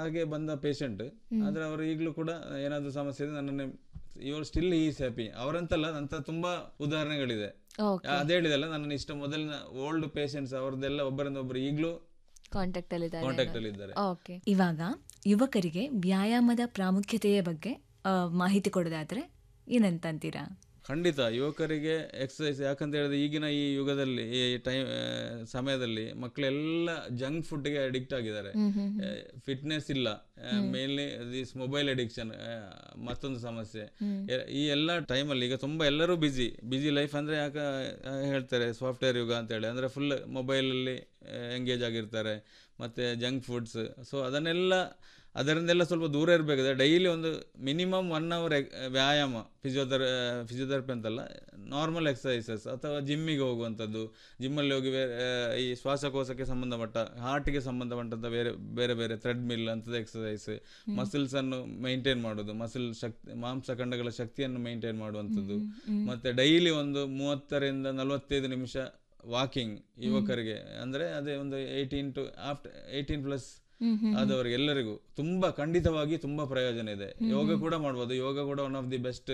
ಹಾಗೆ ಬಂದ ಪೇಷಂಟ್ ಆದ್ರೆ ಅವರು ಈಗಲೂ ಕೂಡ ಏನಾದರೂ ಸಮಸ್ಯೆ ಇದೆ ನನ್ನನ್ನು ಇವರು ಸ್ಟಿಲ್ ಈಸ್ ಹ್ಯಾಪಿ ಅವರಂತಲ್ಲ ಅಂತ ತುಂಬಾ ಉದಾಹರಣೆಗಳಿದೆ ಓಕೆ ಅದೇ ಹೇಳಿದಲ್ಲ ನನ್ನ ಇಷ್ಟ ಮೊದಲಿನ ಓಲ್ಡ್ ಪೇಷಂಟ್ಸ್ ಅವ್ರದ್ದೆಲ್ಲ ಒಬ್ಬರಿಂದ ಒಬ್ಬರು ಈಗಲೂ ಕಾಂಟ್ಯಾಕ್ಟ್ ಅಲ್ಲಿ ಇದ್ದಾರೆ ಕಾಂಟ್ಯಾಕ್ಟ್ ಅಲ್ಲಿ ಇದ್ದಾರೆ ಓಕೆ ಇವಾಗ ಯುವಕರಿಗೆ ವ್ಯಾಯಾಮದ ಪ್ರಾಮುಖ್ಯತೆಯ ಬಗ್ಗೆ ಆ, ಮಾಹಿತಿ ಕೊಡೋದಾದ್ರೆ ಏನಂತಂತೀರಾ ಖಂಡಿತ ಯುವಕರಿಗೆ ಎಕ್ಸಸೈಸ್ ಯಾಕಂತ ಹೇಳಿದ್ರೆ ಈಗಿನ ಈ ಯುಗದಲ್ಲಿ ಈ ಟೈಮ್ ಸಮಯದಲ್ಲಿ ಮಕ್ಕಳೆಲ್ಲ ಜಂಕ್ ಫುಡ್ಗೆ ಅಡಿಕ್ಟ್ ಆಗಿದ್ದಾರೆ ಫಿಟ್ನೆಸ್ ಇಲ್ಲ ಮೇನ್ಲಿ ದಿಸ್ ಮೊಬೈಲ್ ಅಡಿಕ್ಷನ್ ಮತ್ತೊಂದು ಸಮಸ್ಯೆ ಎ- ಈ ಎಲ್ಲ ಟೈಮಲ್ಲಿ ಈಗ ತುಂಬ ಎಲ್ಲರೂ ಬಿಜಿ ಬಿಜಿ ಲೈಫ್ ಅಂದರೆ ಯಾಕ ಆ, ಹೇಳ್ತಾರೆ ಸಾಫ್ಟ್ವೇರ್ ಯುಗ ಅಂತೇಳಿ ಅಂದರೆ ಫುಲ್ ಮೊಬೈಲಲ್ಲಿ ಎಂಗೇಜ್ ಆಗಿರ್ತಾರೆ ಮತ್ತು ಜಂಕ್ ಫುಡ್ಸ್ ಸೊ ಅದನ್ನೆಲ್ಲ ಅದರಿಂದೆಲ್ಲ ಸ್ವಲ್ಪ ದೂರ ಇರಬೇಕಾದ್ರೆ ಡೈಲಿ ಒಂದು ಮಿನಿಮಮ್ ಒನ್ ಅವರ್ ವ್ಯಾಯಾಮ ಫಿಸಿಯೋಥೆರ ಫಿಸಿಯೋಥೆರಪಿ ಅಂತಲ್ಲ ನಾರ್ಮಲ್ ಎಕ್ಸಸೈಸಸ್ ಅಥವಾ ಜಿಮ್ಮಿಗೆ ಹೋಗುವಂಥದ್ದು ಜಿಮ್ಮಲ್ಲಿ ಹೋಗಿ ಬೇರೆ ಆ, ಈ ಶ್ವಾಸಕೋಶಕ್ಕೆ ಸಂಬಂಧಪಟ್ಟ ಹಾರ್ಟಿಗೆ ಸಂಬಂಧಪಟ್ಟಂಥ ಬೇರೆ ಬೇರೆ ಬೇರೆ ಥ್ರೆಡ್ ಮಿಲ್ ಅಂಥದ್ದು ಎಕ್ಸಸೈಸ್ ಮಸಿಲ್ಸನ್ನು ಮೈಂಟೈನ್ ಮಾಡೋದು ಮಸಿಲ್ ಶಕ್ತಿ ಮಾಂಸಖಂಡಗಳ ಶಕ್ತಿಯನ್ನು ಮೈಂಟೈನ್ ಮಾಡುವಂಥದ್ದು ಮತ್ತು ಡೈಲಿ ಒಂದು ಮೂವತ್ತರಿಂದ ನಲವತ್ತೈದು ನಿಮಿಷ ವಾಕಿಂಗ್ ಯುವಕರಿಗೆ ಅಂದರೆ ಅದೇ ಒಂದು eighteen to after eighteen plus ಆದವರಿಗೆ ಎಲ್ಲರಿಗೂ ತುಂಬಾ ಖಂಡಿತವಾಗಿ ತುಂಬಾ ಪ್ರಯೋಜನ ಇದೆ ಯೋಗ ಕೂಡ ಮಾಡ್ಬೋದು ಯೋಗ ಕೂಡ one of the best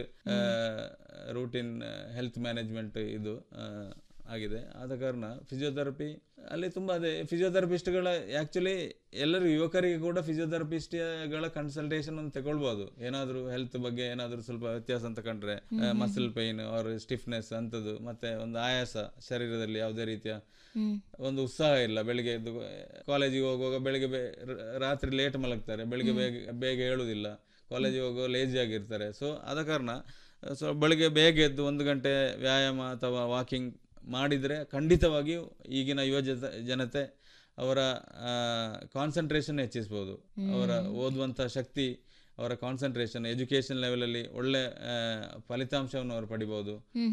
routine health management ಇದು ಆ, ಆಗಿದೆ ಆದ ಕಾರಣ ಫಿಸಿಯೋಥೆರಪಿ ಅಲ್ಲಿ ತುಂಬಾ ಅದೇ ಫಿಸಿಯೋಥೆರಪಿಸ್ಟ್ಗಳ ಆ್ಯಕ್ಚುಲಿ ಎಲ್ಲರೂ ಯುವಕರಿಗೆ ಕೂಡ ಫಿಸಿಯೋಥೆರಪಿಸ್ಟ್ಗಳ ಕನ್ಸಲ್ಟೇಷನ್ ಒಂದು ತಗೊಳ್ಬೋದು ಏನಾದರೂ ಹೆಲ್ತ್ ಬಗ್ಗೆ ಏನಾದರೂ ಸ್ವಲ್ಪ ವ್ಯತ್ಯಾಸ ಅಂತ ಕಂಡ್ರೆ ಮಸಲ್ ಪೈನ್ ಅವ್ರ ಸ್ಟಿಫ್ನೆಸ್ ಅಂಥದ್ದು ಮತ್ತೆ ಒಂದು ಆಯಾಸ ಶರೀರದಲ್ಲಿ ಯಾವುದೇ ರೀತಿಯ ಒಂದು ಉತ್ಸಾಹ ಇಲ್ಲ ಬೆಳಿಗ್ಗೆ ಎದ್ದು ಕಾಲೇಜಿಗೆ ಹೋಗುವಾಗ ಬೆಳಿಗ್ಗೆ ಬೇ- ರ- ರಾತ್ರಿ ಲೇಟ್ ಮಲಗ್ತಾರೆ ಬೆಳಿಗ್ಗೆ ಬೇಗ ಬೇಗ ಹೇಳುವುದಿಲ್ಲ ಕಾಲೇಜಿಗೆ ಹೋಗುವ ಲೇಜಿ ಆಗಿರ್ತಾರೆ ಸೊ ಆದ ಕಾರಣ ಸೊ ಬೆಳಿಗ್ಗೆ ಬೇಗ ಎದ್ದು ಒಂದು ಗಂಟೆ ವ್ಯಾಯಾಮ ಅಥವಾ ವಾಕಿಂಗ್ ಮಾಡಿದರೆ ಖಂಡಿತವಾಗಿಯೂ ಈಗಿನ ಯುವ ಜನ- ಜನತೆ ಅವರ ಕಾನ್ಸಂಟ್ರೇಷನ್ ಹೆಚ್ಚಿಸ್ಬೋದು ಅವರ ಓದುವಂಥ ಶಕ್ತಿ ಅವರ ಕಾನ್ಸಂಟ್ರೇಷನ್ ಎಜುಕೇಷನ್ ಲೆವೆಲಲ್ಲಿ ಒಳ್ಳೆ ಆ, ಫಲಿತಾಂಶವನ್ನು ಅವರು ಪಡಿಬೋದು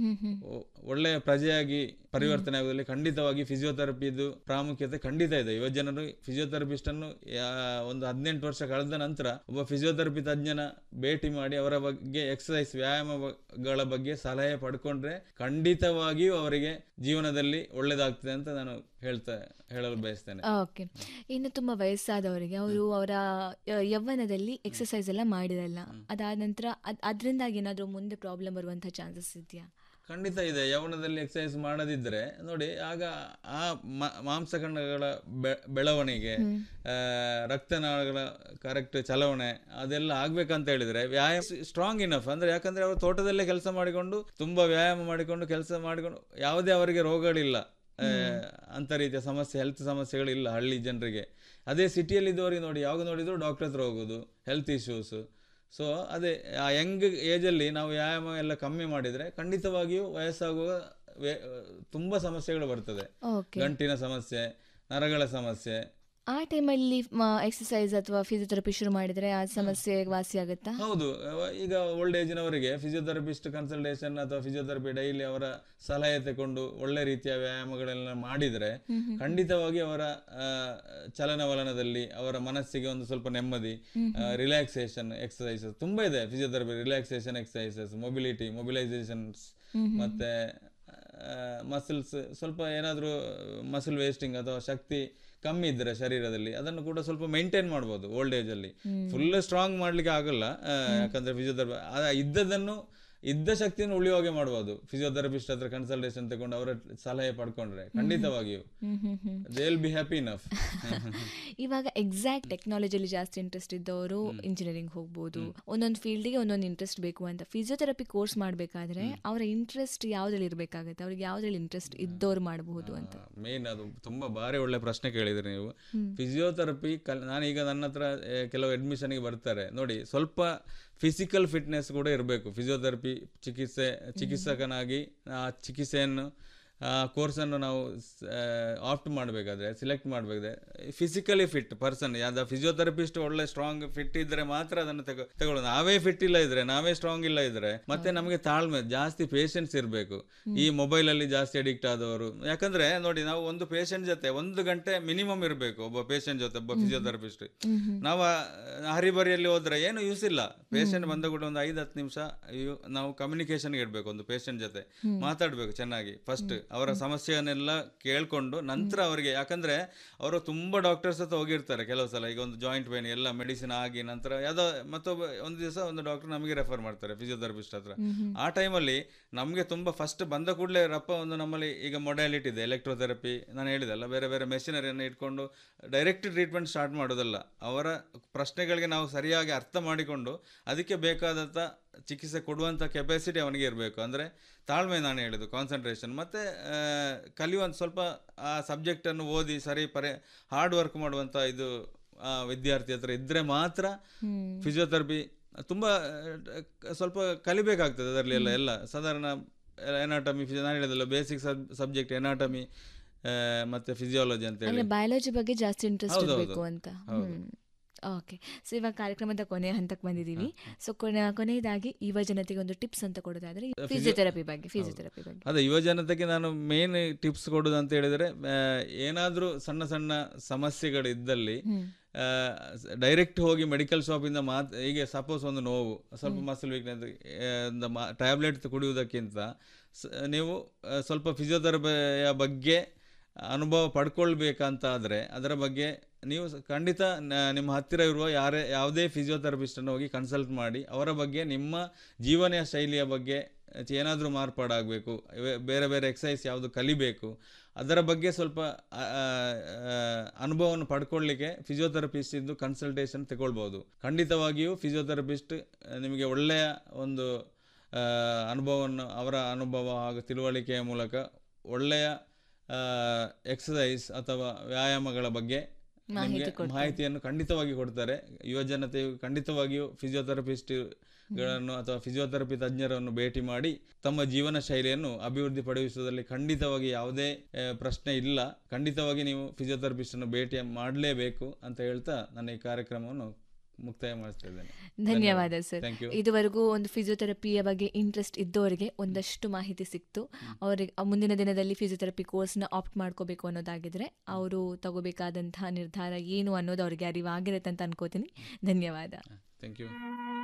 ಒ- ಒಳ್ಳೆಯ ಪ್ರಜೆಯಾಗಿ ಪರಿವರ್ತನೆ ಆಗೋದ್ರಲ್ಲಿ ಖಂಡಿತವಾಗಿ ಫಿಸಿಯೋಥೆರಪಿದು ಪ್ರಾಮುಖ್ಯತೆ ಖಂಡಿತ ಇದೆ ಯುವಜನರು ಫಿಸಿಯೋಥೆರಪಿಸ್ಟ್ ಅನ್ನು ಯಾ- ಒಂದು ಹದಿನೆಂಟು ವರ್ಷ ಕಳೆದ ನಂತರ ಒಬ್ಬ ಫಿಸಿಯೋಥೆರಪಿ ತಜ್ಞನ ಭೇಟಿ ಮಾಡಿ ಅವರ ಬಗ್ಗೆ ಎಕ್ಸಸೈಸ್ ವ್ಯಾಯಾಮಗಳ ಬಗ್ಗೆ ಸಲಹೆ ಪಡ್ಕೊಂಡ್ರೆ ಖಂಡಿತವಾಗಿಯೂ ಅವರಿಗೆ ಜೀವನದಲ್ಲಿ ಒಳ್ಳೇದಾಗ್ತದೆ ಅಂತ ನಾನು ಹೇಳ್ತಾ ಹೇಳಲು ಬಯಸ್ತೇನೆ ಓಕೆ ಇನ್ನು ತುಂಬ ವಯಸ್ಸಾದವರಿಗೆ ಅವರು ಅವರ ಯ- ಯೌವನದಲ್ಲಿ ಎಕ್ಸಸೈಸ್ ಎಲ್ಲ ಮಾಡಿರಲ್ಲ ಅದಾದ ನಂತರ ಅದ್ ಅದರಿಂದಾಗಿ ಏನಾದರೂ ಮುಂದೆ ಪ್ರಾಬ್ಲಮ್ ಬರುವಂಥ ಚಾನ್ಸಸ್ ಇದೆಯಾ ಖಂಡಿತ ಇದೆ ಯೌವನದಲ್ಲಿ ಎಕ್ಸಸೈಸ್ ಮಾಡದಿದ್ರೆ ನೋಡಿ ಆಗ ಆ ಮ- ಮಾಂಸಖಂಡಗಳ ಬೆ- ಬೆಳವಣಿಗೆ ಆ, ರಕ್ತನಾಳಗಳ ಕರೆಕ್ಟ್ ಚಲವಣೆ ಅದೆಲ್ಲ ಆಗ್ಬೇಕಂತ ಹೇಳಿದ್ರೆ ವ್ಯಾಯಾಮ ಸ್ಟ್ರಾಂಗ್ ಇನಫ್ ಅಂದ್ರೆ ಯಾಕಂದ್ರೆ ಅವರು ತೋಟದಲ್ಲೇ ಕೆಲಸ ಮಾಡಿಕೊಂಡು ತುಂಬಾ ವ್ಯಾಯಾಮ ಮಾಡಿಕೊಂಡು ಕೆಲಸ ಮಾಡಿಕೊಂಡು ಯಾವುದೇ ಅವರಿಗೆ ರೋಗಗಳಿಲ್ಲ ಆ, ಅಂತ ರೀತಿಯ ಸಮಸ್ಯೆ ಹೆಲ್ತ್ ಸಮಸ್ಯೆಗಳಿಲ್ಲ ಹಳ್ಳಿ ಜನರಿಗೆ ಅದೇ ಸಿಟಿಯಲ್ಲಿ ಇದ್ದವರಿಗೆ ನೋಡಿ ಯಾವಾಗ ನೋಡಿದ್ರು ಡಾಕ್ಟರ್ ಹತ್ರ ಹೋಗೋದು ಹೆಲ್ತ್ ಇಶ್ಯೂಸ್ ಸೊ ಅದೇ ಆ ಯಂಗ್ ಏಜಲ್ಲಿ ನಾವು ವ್ಯಾಯಾಮ ಎಲ್ಲ ಕಮ್ಮಿ ಮಾಡಿದರೆ ಖಂಡಿತವಾಗಿಯೂ ವಯಸ್ಸಾಗುವ ವೇ- ತುಂಬ ಸಮಸ್ಯೆಗಳು ಬರ್ತದೆ ಓಕೆ ಗಂಟಿನ ಸಮಸ್ಯೆ ನರಗಳ ಸಮಸ್ಯೆ ಆ ಟೈಮಲ್ಲಿ ಎಕ್ಸಸೈಸ್ ಅಥವಾ ಫಿಸಿಯೋಥೆರಪಿ ಶುರು ಮಾಡಿದರೆ ಆ ಸಮಸ್ಯೆ ವಾಸಿ ಆಗುತ್ತಾ ಹೌದು ಅವ- ಈಗ ಓಲ್ಡ್ ಏಜ್ನವರಿಗೆ ಫಿಸಿಯೋಥೆರಪಿಸ್ಟ್ ಕನ್ಸಲ್ಟೇಷನ್ ಅಥವಾ ಫಿಸಿಯೋಥೆರಪಿ ಡೈಲಿ ಅವರ ಸಲಹೆ ತಗೊಂಡು ಒಳ್ಳೆ ರೀತಿಯ ವ್ಯಾಯಾಮಗಳೆಲ್ಲ ಮಾಡಿದರೆ ಖಂಡಿತವಾಗಿ ಅವರ ಆ, ಚಲನವಲನದಲ್ಲಿ ಅವರ ಮನಸ್ಸಿಗೆ ಒಂದು ಸ್ವಲ್ಪ ನೆಮ್ಮದಿ ರಿಲ್ಯಾಕ್ಸೇಷನ್ ಎಕ್ಸಸೈಸಸ್ ತುಂಬಾ ಇದೆ physiotherapy relaxation exercises mobility mobilisations ಮತ್ತೆ ಮಸಲ್ಸ್ ಸ್ವಲ್ಪ ಏನಾದರೂ ಮಸಲ್ ವೇಸ್ಟಿಂಗ್ ಅಥವಾ ಶಕ್ತಿ ಕಮ್ಮಿ ಇದ್ದರೆ ಶರೀರದಲ್ಲಿ ಅದನ್ನು ಕೂಡ ಸ್ವಲ್ಪ ಮೇಂಟೈನ್ ಮಾಡ್ಬೋದು ಓಲ್ಡ್ ಏಜಲ್ಲಿ ಫುಲ್ ಸ್ಟ್ರಾಂಗ್ ಮಾಡ್ಲಿಕ್ಕೆ ಆಗಲ್ಲ ಆ, ಯಾಕಂದ್ರೆ ಫಿಸಿಯೋಥೆರಪಿ ಇದ್ದದನ್ನು ಇದ್ದ ಶಕ್ತಿಯನ್ನು ಉಳಿಯುವಾಗೆ ಮಾಡ್ಬೋದು ಫಿಸಿಯೋಥೆರಪಿಸ್ಟ್ ಹತ್ರ ಕನ್ಸಲ್ಟೇಷನ್ ತಗೊಂಡು ಅವರ ಸಲಹೆ ಪಡ್ಕೊಂಡ್ರೆ ಖಂಡಿತವಾಗಿಯೂ they will be happy enough ಇವಾಗ ಎಕ್ಸಾಕ್ಟ್ ಟೆಕ್ನಾಲಜಿಲಿ ಜಾಸ್ತಿ ಇಂಟ್ರೆಸ್ಟ್ ಇದ್ದವರು ಇಂಜಿನಿಯರಿಂಗ್ ಹೋಗ್ಬೋದು ಒಂದೊಂದು ಫೀಲ್ಡಿಗೆ ಒಂದೊಂದು ಇಂಟ್ರೆಸ್ಟ್ ಬೇಕು ಅಂತ ಫಿಸಿಯೋಥೆರಪಿ ಕೋರ್ಸ್ ಮಾಡಬೇಕಾದ್ರೆ ಅವರ ಇಂಟ್ರೆಸ್ಟ್ ಯಾವ್ದ್ರಲ್ಲಿ ಇರಬೇಕಾಗುತ್ತೆ ಅವ್ರಿಗೆ ಯಾವ್ದ್ರಲ್ಲಿ ಇಂಟ್ರೆಸ್ಟ್ ಇದ್ದವ್ರು ಮಾಡಬಹುದು ಅಂತ ಮೇನ್ ಅದು ತುಂಬಾ ಭಾರಿ ಒಳ್ಳೆ ಪ್ರಶ್ನೆ ಕೇಳಿದ್ರಿ ನೀವು ಫಿಸಿಯೋಥೆರಪಿ ಕಲ್ ನಾನೀಗ ನನ್ನ ಹತ್ರ ಆ, ಕೆಲವು ಅಡ್ಮಿಷನ್ಗೆ ಬರ್ತಾರೆ ನೋಡಿ ಸ್ವಲ್ಪ ಫಿಸಿಕಲ್ ಫಿಟ್ನೆಸ್ ಕೂಡ ಇರಬೇಕು ಫಿಸಿಯೋಥೆರಪಿ ಚಿಕಿತ್ಸೆ ಚಿಕಿತ್ಸಕನಾಗಿ ಆ ಚಿಕಿತ್ಸೆಯನ್ನು ಆ ಕೋರ್ಸನ್ನು ನಾವು ಆಪ್ಟ್ ಮಾಡಬೇಕಾದ್ರೆ ಸಿಲೆಕ್ಟ್ ಮಾಡಬೇಕಾದ್ರೆ ಫಿಸಿಕಲಿ ಫಿಟ್ ಪರ್ಸನ್ ಯಾವ್ದು ಫಿಸಿಯೋಥೆರಪಿಸ್ಟ್ ಒಳ್ಳೆ ಸ್ಟ್ರಾಂಗ್ ಫಿಟ್ ಇದ್ರೆ ಮಾತ್ರ ಅದನ್ನು ತಗೋ ತಗೊಳ್ಳೋದು ನಾವೇ ಫಿಟ್ ಇಲ್ಲ ಇದ್ರೆ ನಾವೇ ಸ್ಟ್ರಾಂಗ್ ಇಲ್ಲ ಇದ್ರೆ ಮತ್ತೆ ನಮಗೆ ತಾಳ್ಮೆ ಜಾಸ್ತಿ ಪೇಷನ್ಸ್ ಇರಬೇಕು ಈ ಮೊಬೈಲ್ ಅಲ್ಲಿ ಜಾಸ್ತಿ ಅಡಿಕ್ಟ್ ಆದವರು ಯಾಕಂದ್ರೆ ನೋಡಿ ನಾವು ಒಂದು ಪೇಷಂಟ್ ಜೊತೆ ಒಂದು ಗಂಟೆ ಮಿನಿಮಮ್ ಇರಬೇಕು ಒಬ್ಬ ಪೇಷಂಟ್ ಜೊತೆ ಒಬ್ಬ ಫಿಸಿಯೋಥೆರಪಿಸ್ಟ್ ನಾವು ಆ ಹರಿಬರಿಯಲ್ಲಿ ಹೋದ್ರೆ ಏನು ಯೂಸ್ ಇಲ್ಲ ಪೇಷಂಟ್ ಬಂದ ಕೂಡ ಒಂದು ಐದು ಹತ್ತು ನಿಮಿಷ ನಾವು ಕಮ್ಯುನಿಕೇಶನ್ಗೆ ಇಡಬೇಕು ಒಂದು ಪೇಷಂಟ್ ಜೊತೆ ಮಾತಾಡ್ಬೇಕು ಚೆನ್ನಾಗಿ ಫಸ್ಟ್ ಅವರ ಸಮಸ್ಯೆಯನ್ನೆಲ್ಲ ಕೇಳ್ಕೊಂಡು ನಂತರ ಅವರಿಗೆ ಯಾಕಂದ್ರೆ ಅವರು ತುಂಬಾ ಡಾಕ್ಟರ್ಸ್ ಹತ್ರ ಹೋಗಿರ್ತಾರೆ ಕೆಲವು ಸಲ ಈಗ ಒಂದು ಜಾಯಿಂಟ್ ಪೇನ್ ಎಲ್ಲ ಮೆಡಿಸಿನ್ ಆಗಿ ನಂತರ ಯಾವುದೋ ಮತ್ತೊಬ್ಬ ಒಂದು ದಿವಸ ಒಂದು ಡಾಕ್ಟರ್ ನಮಗೆ ರೆಫರ್ ಮಾಡ್ತಾರೆ ಫಿಸಿಯೋಥೆರಪಿಸ್ಟ್ ಹತ್ರ ಆ ಟೈಮಲ್ಲಿ ನಮಗೆ ತುಂಬ ಫಸ್ಟ್ ಬಂದ ಕೂಡಲೇ ರಪ್ಪ ಒಂದು ನಮ್ಮಲ್ಲಿ ಈಗ ಮೊಡ್ಯಾಲಿಟಿ ಇದೆ ಎಲೆಕ್ಟ್ರೋಥೆರಪಿ ನಾನು ಹೇಳಿದಲ್ಲ ಬೇರೆ ಬೇರೆ ಮೆಷಿನರಿಯನ್ನು ಇಟ್ಕೊಂಡು ಡೈರೆಕ್ಟ್ ಟ್ರೀಟ್ಮೆಂಟ್ ಸ್ಟಾರ್ಟ್ ಮಾಡೋದಲ್ಲ ಅವರ ಪ್ರಶ್ನೆಗಳಿಗೆ ನಾವು ಸರಿಯಾಗಿ ಅರ್ಥ ಮಾಡಿಕೊಂಡು ಅದಕ್ಕೆ ಬೇಕಾದಂಥ ಚಿಕಿತ್ಸೆ ಕೊಡುವಂಥ ಕೆಪಾಸಿಟಿ ಅವನಿಗೆ ಇರಬೇಕು ಅಂದರೆ ತಾಳ್ಮೆ ನಾನು ಹೇಳಿದ್ದು ಕಾನ್ಸಂಟ್ರೇಷನ್ ಮತ್ತು ಕಲಿಯುವಂಥ ಸ್ವಲ್ಪ ಆ ಸಬ್ಜೆಕ್ಟನ್ನು ಓದಿ ಸರಿ ಪರಿ ಹಾರ್ಡ್ ವರ್ಕ್ ಮಾಡುವಂಥ ಇದು ಆ ವಿದ್ಯಾರ್ಥಿ ಹತ್ರ ಇದ್ದರೆ ಮಾತ್ರ ಫಿಸಿಯೋಥೆರಪಿ ತುಂಬ ಸ್ವಲ್ಪ ಕಲಿಬೇಕಾಗ್ತದೆ ಅದರಲ್ಲಿ ಎಲ್ಲ ಎಲ್ಲ ಸಾಧಾರಣ ಎನಾಟಮಿ ನಾನು ಹೇಳಿದಲ್ಲ ಬೇಸಿಕ್ ಸಬ್ಜೆಕ್ಟ್ ಎನಾಟಮಿ ಮತ್ತು ಫಿಸಿಯಾಲಜಿ ಅಂತ ಹೇಳಿ ಅಂದ್ರೆ ಬಯಾಲಜಿ ಬಗ್ಗೆ ಜಾಸ್ತಿ ಇಂಟ್ರೆಸ್ಟ್ ಹೌದು, ಇರಬೇಕು ಹೌದು. ಅಂತ ಹೌದು. ಓಕೆ ಸೊ ಇವಾಗ ಕಾರ್ಯಕ್ರಮದ ಕೊನೆಯ ಹಂತಕ್ಕೆ ಬಂದಿದ್ದೀವಿ ಸೊ ಕೊನೆ ಕೊನೆಯದಾಗಿ ಯುವ ಜನತೆಗೆ ಒಂದು ಟಿಪ್ಸ್ ಅಂತ ಕೊಡೋದಾದ್ರೆ ಫಿಸಿಯೋಥೆರಪಿ ಬಗ್ಗೆ ಫಿಸಿಯೋಥೆರಪಿ ಬಗ್ಗೆ ಅದೇ ಯುವ ಜನತೆಗೆ ನಾನು ಮೇನ್ ಟಿಪ್ಸ್ ಕೊಡೋದು ಅಂತ ಹೇಳಿದರೆ ಏನಾದರೂ ಸಣ್ಣ ಸಣ್ಣ ಸಮಸ್ಯೆಗಳಿದ್ದಲ್ಲಿ ಡೈರೆಕ್ಟ್ ಹೋಗಿ ಮೆಡಿಕಲ್ ಶಾಪಿಂದ ಮಾತ್ ಈಗ ಸಪೋಸ್ ಒಂದು ನೋವು ಸ್ವಲ್ಪ ಮಸಲ್ ವೀಕ್ನೆಸ್ ಟ್ಯಾಬ್ಲೆಟ್ ಕುಡಿಯುವುದಕ್ಕಿಂತ ಸ- ನೀವು ಆ, ಸ್ವಲ್ಪ ಫಿಸಿಯೋಥೆರಪಿಯ ಬಗ್ಗೆ ಅನುಭವ ಪಡ್ಕೊಳ್ಬೇಕಂತಾದರೆ ಅದರ ಬಗ್ಗೆ ನೀವು ಸ- ಖಂಡಿತ ನ- ನಿಮ್ಮ ಹತ್ತಿರ ಇರುವ ಯಾರೇ ಯಾವುದೇ ಫಿಸಿಯೋಥೆರಪಿಸ್ಟನ್ನು ಹೋಗಿ ಕನ್ಸಲ್ಟ್ ಮಾಡಿ ಅವರ ಬಗ್ಗೆ ನಿಮ್ಮ ಜೀವನ ಶೈಲಿಯ ಬಗ್ಗೆ ಏನಾದರೂ ಮಾರ್ಪಾಡಾಗಬೇಕು ಬೇರೆ ಬೇರೆ ಎಕ್ಸಸೈಸ್ ಯಾವುದು ಕಲಿಬೇಕು ಅದರ ಬಗ್ಗೆ ಸ್ವಲ್ಪ ಆ, ಆ, ಆ, ಅನುಭವವನ್ನು ಪಡ್ಕೊಳ್ಳಿಕ್ಕೆ ಫಿಸಿಯೋಥೆರಪಿಸ್ಟ್ ಇದ್ದು ಕನ್ಸಲ್ಟೇಷನ್ ತಗೊಳ್ಬೋದು ಖಂಡಿತವಾಗಿಯೂ ಫಿಸಿಯೋಥೆರಪಿಸ್ಟ್ ನಿಮಗೆ ಒಳ್ಳೆಯ ಒಂದು ಆ, ಅನುಭವವನ್ನು ಅವರ ಅನುಭವ ಹಾಗೂ ತಿಳುವಳಿಕೆಯ ಮೂಲಕ ಒಳ್ಳೆಯ ಎಕ್ಸಸೈಸ್ ಅಥವಾ ವ್ಯಾಯಾಮಗಳ ಬಗ್ಗೆ ನಿಮಗೆ ಮಾಹಿತಿಯನ್ನು ಖಂಡಿತವಾಗಿ ಕೊಡ್ತಾರೆ ಯುವ ಜನತೆಯು ಖಂಡಿತವಾಗಿಯೂ ಫಿಸಿಯೋಥೆರಪಿಸ್ಟ್ಗಳನ್ನು ಅಥವಾ ಫಿಸಿಯೋಥೆರಪಿ ತಜ್ಞರನ್ನು ಭೇಟಿ ಮಾಡಿ ತಮ್ಮ ಜೀವನ ಶೈಲಿಯನ್ನು ಅಭಿವೃದ್ಧಿ ಪಡಿಸುವುದರಲ್ಲಿ ಖಂಡಿತವಾಗಿ ಯಾವುದೇ ಆ, ಪ್ರಶ್ನೆ ಇಲ್ಲ ಖಂಡಿತವಾಗಿ ನೀವು ಫಿಸಿಯೋಥೆರಪಿಸ್ಟನ್ನು ಭೇಟಿ ಮಾಡಲೇಬೇಕು ಅಂತ ಹೇಳ್ತಾ ನನ್ನ ಈ ಕಾರ್ಯಕ್ರಮವನ್ನು ಮುಕ್ತಾಯ ಮಾಡಿಸ್ತಾ ಇದ್ದೇನೆ ಧನ್ಯವಾದ ಸರ್ ಥ್ಯಾಂಕ್ ಯು ಇದುವರೆಗೂ ಒಂದು ಫಿಸಿಯೋಥೆರಪಿಯ ಬಗ್ಗೆ ಇಂಟ್ರೆಸ್ಟ್ ಇದ್ದವರಿಗೆ ಒಂದಷ್ಟು ಮಾಹಿತಿ ಸಿಕ್ತು ಅವರಿಗೆ ಆ ಮುಂದಿನ ದಿನದಲ್ಲಿ ಫಿಸಿಯೋಥೆರಪಿ ಕೋರ್ಸ್ನ ಆಪ್ಟ್ ಮಾಡ್ಕೋಬೇಕು ಅನ್ನೋದಾಗಿದ್ರೆ ಅವರು ತಗೋಬೇಕಾದಂತಹ ನಿರ್ಧಾರ ಏನು ಅನ್ನೋದು ಅವರಿಗೆ ಅರಿವಾಗಿರುತ್ತೆ ಅಂತ ಅನ್ಕೋತೀನಿ ಧನ್ಯವಾದ ಥ್ಯಾಂಕ್ ಯು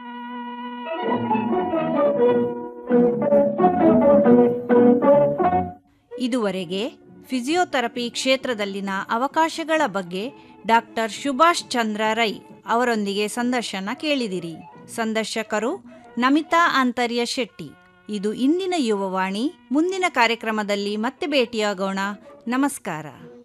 ಇದುವರೆಗೆ ಫಿಸಿಯೋಥೆರಪಿ ಕ್ಷೇತ್ರದಲ್ಲಿನ ಅವಕಾಶಗಳ ಬಗ್ಗೆ ಡಾಕ್ಟರ್ ಸುಭಾಷ್ ಚಂದ್ರ ರೈ ಅವರೊಂದಿಗೆ ಸಂದರ್ಶನ ಕೇಳಿದಿರಿ ಸಂದರ್ಶಕರು ನಮಿತಾ ಆಂತರ್ಯ ಶೆಟ್ಟಿ ಇದು ಇಂದಿನ ಯುವವಾಣಿ ಮುಂದಿನ ಕಾರ್ಯಕ್ರಮದಲ್ಲಿ ಮತ್ತೆ ಭೇಟಿಯಾಗೋಣ ನಮಸ್ಕಾರ